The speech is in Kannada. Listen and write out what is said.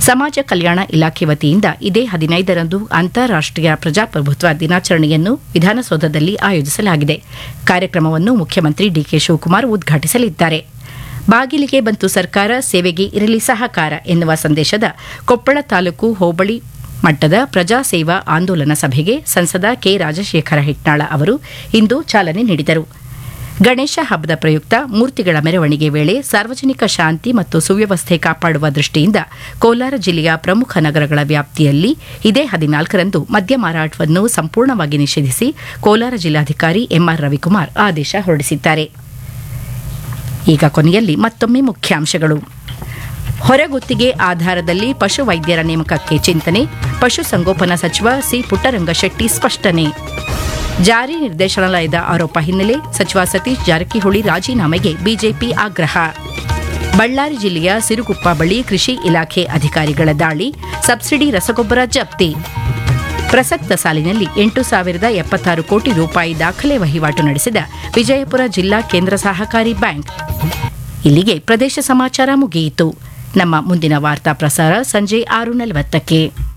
ಸಮಾಜ ಕಲ್ಯಾಣ ಇಲಾಖೆ ವತಿಯಿಂದ ಇದೇ ಹದಿನೈದರಂದು ಅಂತಾರಾಷ್ಟೀಯ ಪ್ರಜಾಪ್ರಭುತ್ವ ದಿನಾಚರಣೆಯನ್ನು ವಿಧಾನಸೌಧದಲ್ಲಿ ಆಯೋಜಿಸಲಾಗಿದೆ ಕಾರ್ಯಕ್ರಮವನ್ನು ಮುಖ್ಯಮಂತ್ರಿ ಡಿಕೆ ಶಿವಕುಮಾರ್ ಉದ್ಘಾಟಿಸಲಿದ್ದಾರೆ ಬಾಗಿಲಿಗೆ ಬಂತು ಸರ್ಕಾರ ಸೇವೆಗೆ ಇರಲಿ ಸಹಕಾರ ಎನ್ನುವ ಸಂದೇಶದ ಕೊಪ್ಪಳ ತಾಲೂಕು ಹೋಬಳಿ ಮಟ್ಟದ ಪ್ರಜಾ ಸೇವಾ ಆಂದೋಲನ ಸಭೆಗೆ ಸಂಸದ ಕೆ ರಾಜಶೇಖರ ಹಿಟ್ನಾಳ ಅವರು ಇಂದು ಚಾಲನೆ ನೀಡಿದರು ಗಣೇಶ ಹಬ್ಬದ ಪ್ರಯುಕ್ತ ಮೂರ್ತಿಗಳ ಮೆರವಣಿಗೆ ವೇಳೆ ಸಾರ್ವಜನಿಕ ಶಾಂತಿ ಮತ್ತು ಸುವ್ಯವಸ್ಥೆ ಕಾಪಾಡುವ ದೃಷ್ಟಿಯಿಂದ ಕೋಲಾರ ಜಿಲ್ಲೆಯ ಪ್ರಮುಖ ನಗರಗಳ ವ್ಯಾಪ್ತಿಯಲ್ಲಿ ಇದೇ ಹದಿನಾಲ್ಕರಂದು ಮದ್ಯ ಮಾರಾಟವನ್ನು ಸಂಪೂರ್ಣವಾಗಿ ನಿಷೇಧಿಸಿ ಕೋಲಾರ ಜಿಲ್ಲಾಧಿಕಾರಿ ಎಂಆರ್ ರವಿಕುಮಾರ್ ಆದೇಶ ಹೊರಡಿಸಿದ್ದಾರೆ ಈಗ ಕೊನೆಯಲ್ಲಿ ಮತ್ತೊಮ್ಮೆ ಮುಖ್ಯಾಂಶಗಳು ಹೊರಗುತ್ತಿಗೆ ಆಧಾರದಲ್ಲಿ ಪಶು ವೈದ್ಯರ ನೇಮಕಕ್ಕೆ ಚಿಂತನೆ ಪಶುಸಂಗೋಪನಾ ಸಚಿವ ಸಿ ಪುಟ್ಟರಂಗಶೆಟ್ಟಿ ಸ್ಪಷ್ಟನೆ ಜಾರಿ ನಿರ್ದೇಶನಾಲಯದ ಆರೋಪ ಹಿನ್ನೆಲೆ ಸಚಿವ ಸತೀಶ್ ಜಾರಕಿಹೊಳಿ ರಾಜೀನಾಮೆಗೆ ಬಿಜೆಪಿ ಆಗ್ರಹ ಬಳ್ಳಾರಿ ಜಿಲ್ಲೆಯ ಸಿರುಗುಪ್ಪ ಬಳಿ ಕೃಷಿ ಇಲಾಖೆ ಅಧಿಕಾರಿಗಳ ದಾಳಿ ಸಬ್ಸಿಡಿ ರಸಗೊಬ್ಬರ ಜಪ್ತಿ ಪ್ರಸಕ್ತ ಸಾಲಿನಲ್ಲಿ ಎಂಟು ಸಾವಿರದ ಎಪ್ಪತ್ತಾರು ಕೋಟಿ ರೂಪಾಯಿ ದಾಖಲೆ ವಹಿವಾಟು ನಡೆಸಿದ ವಿಜಯಪುರ ಜಿಲ್ಲಾ ಕೇಂದ್ರ ಸಹಕಾರಿ ಬ್ಯಾಂಕ್ ಇಲ್ಲಿಗೆ ಪ್ರದೇಶ ಸಮಾಚಾರ ಮುಗಿಯಿತು ನಮ್ಮ ಮುಂದಿನ ವಾರ್ತಾ ಪ್ರಸಾರ ಸಂಜೆ ಆರು ನಲವತ್ತಕ್ಕೆ